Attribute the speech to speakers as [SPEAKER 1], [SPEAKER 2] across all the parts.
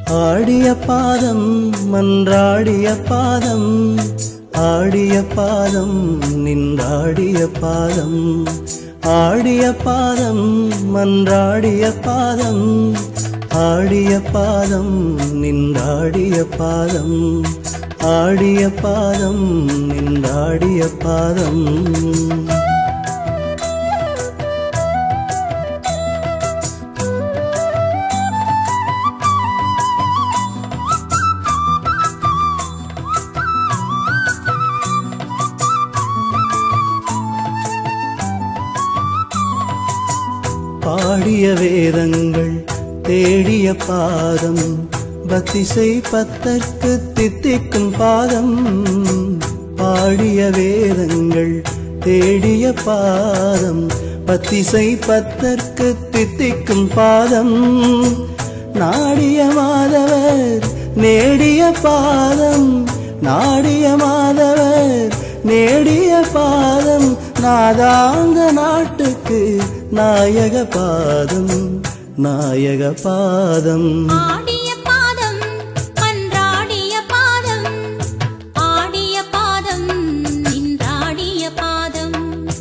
[SPEAKER 1] ஆடிய பாதம் மன்றாடிய பாதம் ஆடிய பாதம் நின்றாடிய பாதம் ஆடிய பாதம் மன்றாடிய பாதம் ஆடிய பாதம் நின்றாடிய பாதம் ஆடிய பாதம் நின்றாடிய பாதம் பாடிய வேதங்கள் தேடிய பாதம் பக்திசை பத்தற்கு தித்திக்கும் பாதம் பாடிய வேதங்கள் தேடிய பாதம் பத்திசை பத்தற்கு தித்திக்கும் பாதம் நாடிய மாதவர் நேடிய பாதம் நாடிய மாதவர் நேடிய பாதம் நாதாந்த நாட்டுக்கு நாயக பாதம் நாயக பாதம்
[SPEAKER 2] ஆடிய பாதம் மன்றாடிய பாதம் ஆடிய பாதம் நின்றாடிய பாதம்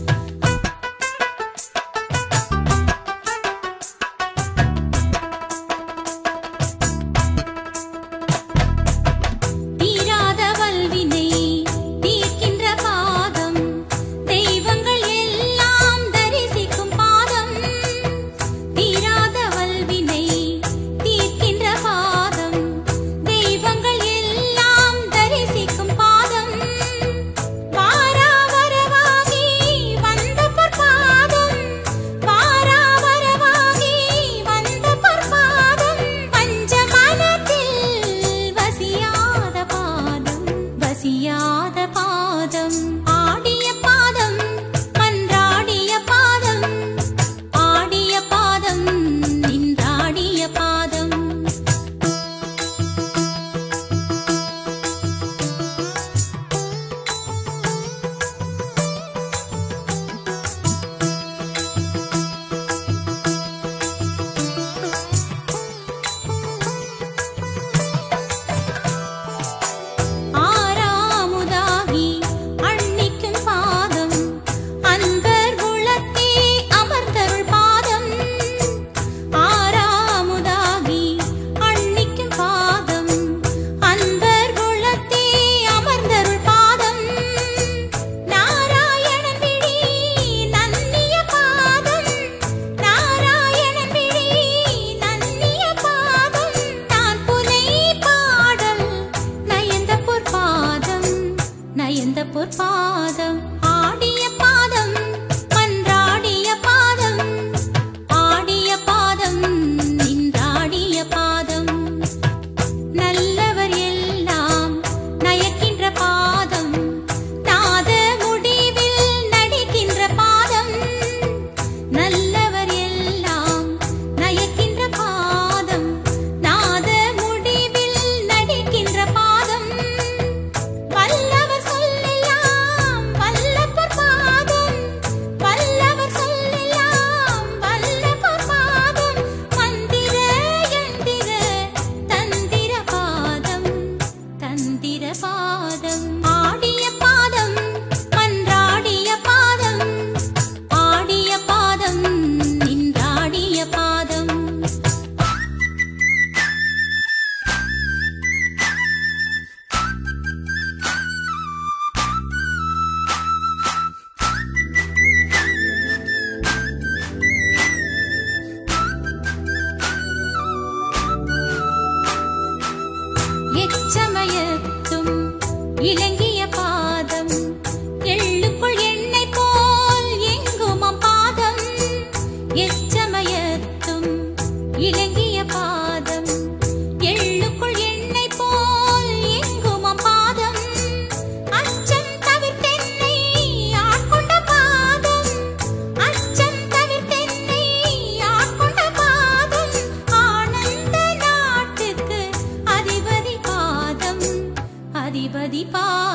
[SPEAKER 2] தீராத வல்வினை தீர்க்கின்ற பாதம் தெய்வங்கள் எல்லாம் தரிசிக்கும் பாதம் தீராத வல்வினை தீர்க்கின்ற பாதம் தெய்வங்கள் எல்லாம் தரிசிக்கும் பாதம் வாராவரவாகி வந்த பொற்பாதம் வாராவரவாகி வந்த பொற்பாதம் பஞ்சமனத்தில் வசியாத பாதம் வசியாத பாதம் ஆடிய பாதம் மன்றாடிய பாதம் ஆடிய பாதம் நின்றாடிய பாதம் ஆறாமுதாகி அன்னிக்கும் பாதம் அன்பர் உளத்தே அமர்ந்தருள் பாதம் ஆறாமுதாகி அன்னிக்கும் பாதம் அன்பர் உளத்தே அமர்ந்தருள் பாதம் நாராயணன் விழி நன்னிய பாதம் நாராயணன் விழி நன்னிய பாதம் நான் புனை பாடல் நயந்த பொற்பாதம் நயந்த பொற்பாதம் ஆடிய பாதம் மன்றாடிய பாதம் ஆடிய பாதம் நின்றாடிய பாதம் நல்லவர் எல்லாம் நயக்கின்ற பாதம் நாத முடிவில் நடிக்கின்ற பாதம் நல்லவர் எல்லாம் நயக்கின்ற பாதம் நாத முடிவில் நடிக்கின்ற பாதம் வல்லவர் சொல்லெல்லாம் வல்லப்பர் பாதம் வல்லவர் சொல்லெல்லாம் வல்லப்பர் பாதம் மந்திர யந்திர தந்திர பாதம் தந்திர பாதம் ஆடிய பாதம் மன்றாடிய பாதம் ஆடிய பாதம் நின்றாடிய பாதம் எச்சமயத்தும் இலங்கிய பாதம் எள்ளுக்குள் எண்ணெய் போல் எங்குமம் பாதம் எச்சமயத்தும் இலங்கிய பாதம் எள்ளுக்குள் எண்ணெய் போல் எங்குமம் பாதம் அச்சம் தவிர்த்தென்னை ஆட்கொண்ட பாதம் அச்சம் தவிர்த்தென்னை ஆட்கொண்ட பாதம் ஆனந்த நாட்டுக்கு அதிபதி பாதம் அதிபதி பாதம்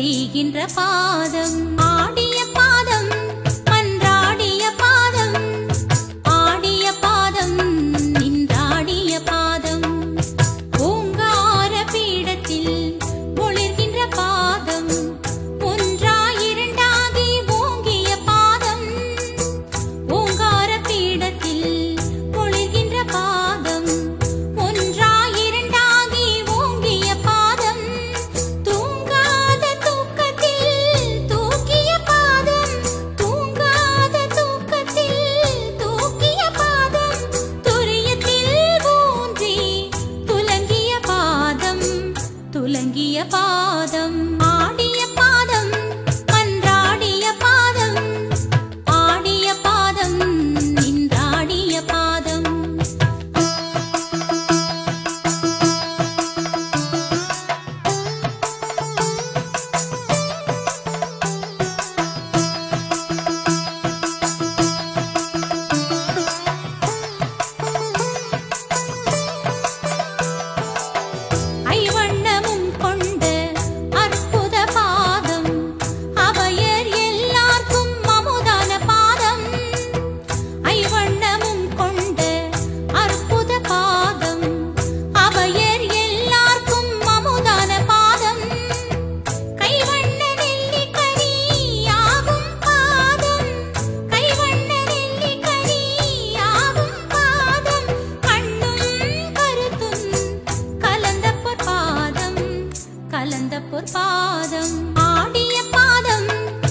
[SPEAKER 2] செய்கின்ற பாதம் ஆடிய பாதம் மன்றாடிய பாதம் ஆடிய பாதம் நின்றாடிய பாதம் ஓங்கார பீடத்தில் ஒளிர்கின்ற பாதம் ஒன்றாயிரண்டாகி ஓங்கிய பாதம் ஓங்கார பீடத்தில் ஒளிர்கின்ற பாதம் ஒன்றாயிரண்டாகி ஓங்கிய பாதம் தூங்காத தூக்கத்தில் தூக்கிய பாதம் தூங்காத தூக்கத்தில் தூக்கிய பாதம் துரியத்தில் ஊன்றி துலங்கிய பாதம் துலங்கிய பாதம் ஆடிய பாதம் மன்றாடிய பாதம் ஆடிய பாதம் நின்றாடிய பாதம் ஐவண்ணமும் கொண்ட அற்புத பாதம் அவையர் எல்லார்க்கும் அமுதான பாதம் ஐவண்ணமும் கொண்ட அற்புத பாதம் அவையர் எல்லார்க்கும் அமுதான பாதம் கைவண்ண நெல்லிக்கனி ஆகும் பாதம் கைவண்ண நெல்லிக்கனி ஆகும் பாதம் கண்ணும் கருத்தும் கலந்த பொற்பாதம் கலந்த பொற்பாதம் ஆடிய பாதம்